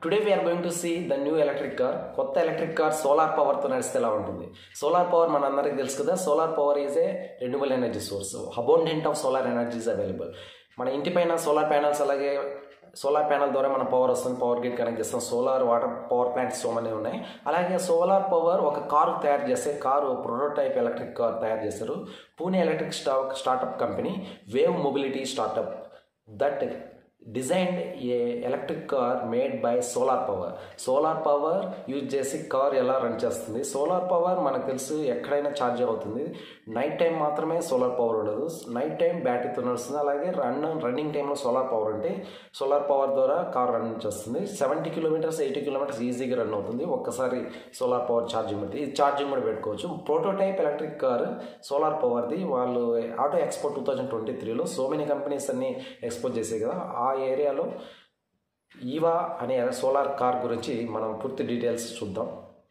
today we are going to see the new electric car కొత్త electric car solar పవర్తో నడిస్తే ఎలా ఉంటుంది సోలార్ పవర్ మన అందరికీ తెలుసు కదా solar power is a renewable energy source abundant of solar energy is available మన ఇంటి పైన సోలార్ ప్యానల్స్ అలాగే సోలార్ ప్యానల్ ద్వారా మన పవర్ వస్తుంది పవర్ గ్రిడ్ కనెక్ట్ చేస్తాం solar water power plants so many ఉన్నాయి అలాగే సోలార్ పవర్ ఒక కారు తయారు చేస్తే కారు ప్రోటోటైప్ ఎలక్ట్రిక్ కార్ తయారు చేస్తారు Pune electric stock startup company Vayve mobility startup that designed a electric car made by solar power solar power use చేసి car ఎలా run చేస్తుంది సోలార్ పవర్ మనకు తెలుసు ఎక్కడైనా ఛార్జ్ అవుతుంది నైట్ టైం మాత్రమే సోలార్ పవర్ ఉండదు నైట్ టైం బ్యాటరీతో నడుస్తుంది అలాగే రన్ రన్నింగ్ టైంలో సోలార్ పవర్ ఉంటే సోలార్ పవర్ ద్వారా కార్ రన్ చేస్తుంది సెవెంటీ కిలోమీటర్స్ ఎయిటీ కిలోమీటర్స్ ఈజీగా రన్ అవుతుంది ఒక్కసారి సోలార్ పవర్ ఛార్జింగ్ పెట్టి ఇది ఛార్జింగ్ కూడా పెట్టుకోవచ్చు ప్రోటోటైప్ ఎలక్ట్రిక్ కార్ సోలార్ పవర్ది వాళ్ళు auto expo two thousand twenty త్రీలో సో మెనీ కంపెనీస్ అన్ని ఎక్స్పోజ్ చేసాయి కదా ఆ ఏరియాలో ఈవా అనే సోలార్ కార్ గురించి మనం పూర్తి డీటెయిల్స్ చూద్దాం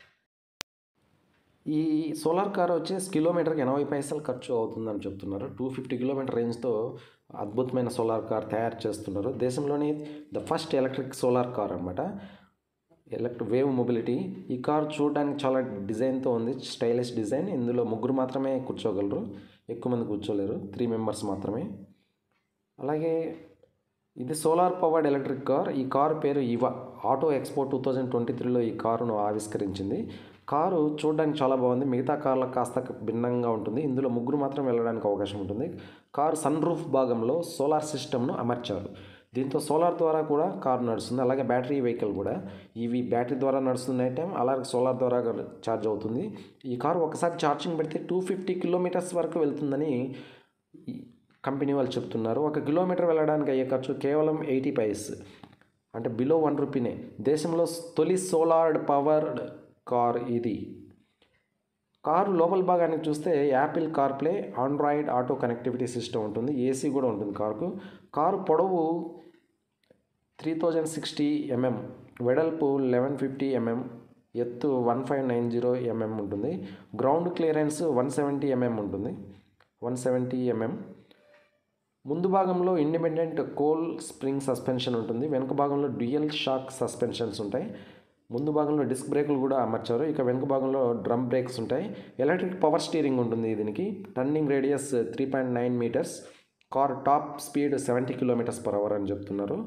ఈ సోలార్ కార్ వచ్చేసి కిలోమీటర్కి ఎనభై పైసలు ఖర్చు అవుతుందని చెప్తున్నారు టూ ఫిఫ్టీ కిలోమీటర్ రేంజ్తో అద్భుతమైన సోలార్ కార్ తయారు చేస్తున్నారు దేశంలోని the first electric solar car అనమాట ఎలక్ట్రిక్ వేవ్ మొబిలిటీ ఈ కార్ చూడడానికి చాలా డిజైన్తో ఉంది స్టైలిష్ డిజైన్ ఇందులో ముగ్గురు మాత్రమే కూర్చోగలరు ఎక్కువ మంది కూర్చోలేరు త్రీ మెంబర్స్ మాత్రమే అలాగే ఇది సోలార్ పవర్డ్ ఎలక్ట్రిక్ కార్ ఈ కారు పేరు Eva auto expo two thousand twenty త్రీలో ఈ కారును ఆవిష్కరించింది కారు చూడడానికి చాలా బాగుంది మిగతా కార్లకు కాస్త భిన్నంగా ఉంటుంది ఇందులో ముగ్గురు మాత్రం వెళ్ళడానికి అవకాశం ఉంటుంది కారు సన్ రూఫ్ భాగంలో సోలార్ సిస్టమ్ను అమర్చారు దీంతో సోలార్ ద్వారా కూడా కారు నడుస్తుంది అలాగే బ్యాటరీ వెహికల్ కూడా ఇవి బ్యాటరీ ద్వారా నడుస్తుంది నైట్ టైం అలాగే సోలార్ ద్వారా ఛార్జ్ అవుతుంది ఈ కారు ఒకసారి ఛార్జింగ్ పెడితే టూ ఫిఫ్టీ కిలోమీటర్స్ వరకు వెళ్తుందని కంపెనీ వాళ్ళు చెప్తున్నారు ఒక కిలోమీటర్ వెళ్ళడానికి అయ్యే ఖర్చు కేవలం ఎయిటీ పైస్ అంటే బిలో వన్ రూపీనే దేశంలో తొలి సోలార్డ్ పవర్డ్ కార్ ఇది కారు లోపల భాగానికి చూస్తే Apple CarPlay Android Auto connectivity system ఉంటుంది ఏసీ కూడా ఉంటుంది కారుకు కారు పొడవు త్రీ థౌజండ్ సిక్స్టీ ఎంఎం వెడల్పు లెవెన్ ఫిఫ్టీ ఎంఎం ఎత్తు one five nine zero mm ఉంటుంది ground clearance one seventy mm ఉంటుంది వన్ సెవెంటీ ఎంఎం ముందు భాగంలో ఇండిపెండెంట్ కోల్ స్ప్రింగ్ సస్పెన్షన్ ఉంటుంది వెనుక భాగంలో డ్యూయల్ షాక్ సస్పెన్షన్స్ ఉంటాయి ముందు భాగంలో డిస్క్ బ్రేకులు కూడా అమర్చారు ఇక వెనుక భాగంలో డ్రమ్ బ్రేక్స్ ఉంటాయి ఎలక్ట్రిక్ పవర్ స్టీరింగ్ ఉంటుంది దీనికి turning radius three point nine metres car top speed seventy kilometres per hour అని చెప్తున్నారు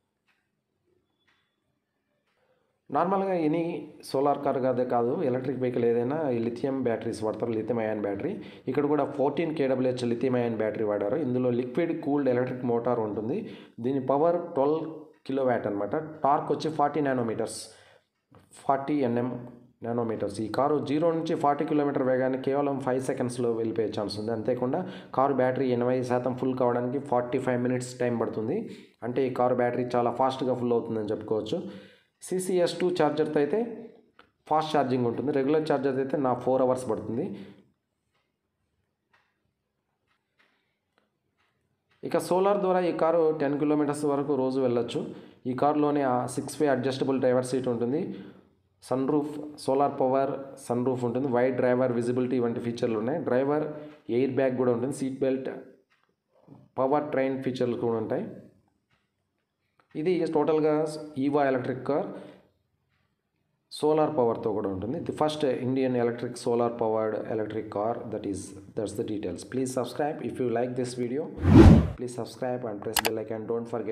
నార్మల్గా ఎనీ సోలార్ కార్ కాదే కాదు ఎలక్ట్రిక్ వెహికల్ ఏదైనా లిథియం బ్యాటరీస్ వాడతారు లిథియం అయాన్ బ్యాటరీ ఇక్కడ కూడా ఫోర్టీన్ కేడబ్ల్యూహెచ్ లిథియం అయాన్ బ్యాటరీ వాడారు ఇందులో లిక్విడ్ కూల్డ్ ఎలక్ట్రిక్ మోటార్ ఉంటుంది దీని పవర్ ట్వెల్వ్ కిలో వ్యాట్ అనమాట టార్క్ వచ్చి forty nanometres forty Nm nanometres ఈ కారు జీరో నుంచి ఫార్టీ కిలోమీటర్ వేగాన్ని కేవలం ఫైవ్ సెకండ్స్లో వెళ్ళిపోయే ఛాన్స్ ఉంది అంతేకాకుండా కారు బ్యాటరీ ఎనభై శాతం ఫుల్ కావడానికి ఫార్టీ ఫైవ్ మినిట్స్ టైం పడుతుంది అంటే ఈ కారు బ్యాటరీ చాలా ఫాస్ట్గా ఫుల్ అవుతుందని చెప్పుకోవచ్చు సిసిఎస్ టూ ఛార్జర్తో అయితే ఫాస్ట్ ఛార్జింగ్ ఉంటుంది రెగ్యులర్ ఛార్జర్ అయితే నా ఫోర్ అవర్స్ పడుతుంది ఇక సోలార్ ద్వారా ఈ కారు టెన్ కిలోమీటర్స్ వరకు రోజు వెళ్ళొచ్చు ఈ కారులోనే six way adjustable driver seat ఉంటుంది sunroof solar power sunroof ఉంటుంది వైడ్ డ్రైవర్ విజిబిలిటీ వంటి ఫీచర్లు ఉన్నాయి డ్రైవర్ ఎయిర్ బ్యాగ్ కూడా ఉంటుంది సీట్ బెల్ట్ పవర్ ట్రైన్ ఫీచర్లు కూడా ఉంటాయి ఇది టోటల్గా ఈవా ఎలక్ట్రిక్ కార్ సోలార్ పవర్తో కూడా ఉంటుంది the first Indian electric solar powered electric car that is that's the details please subscribe if you like this video please subscribe and press bell icon don't forget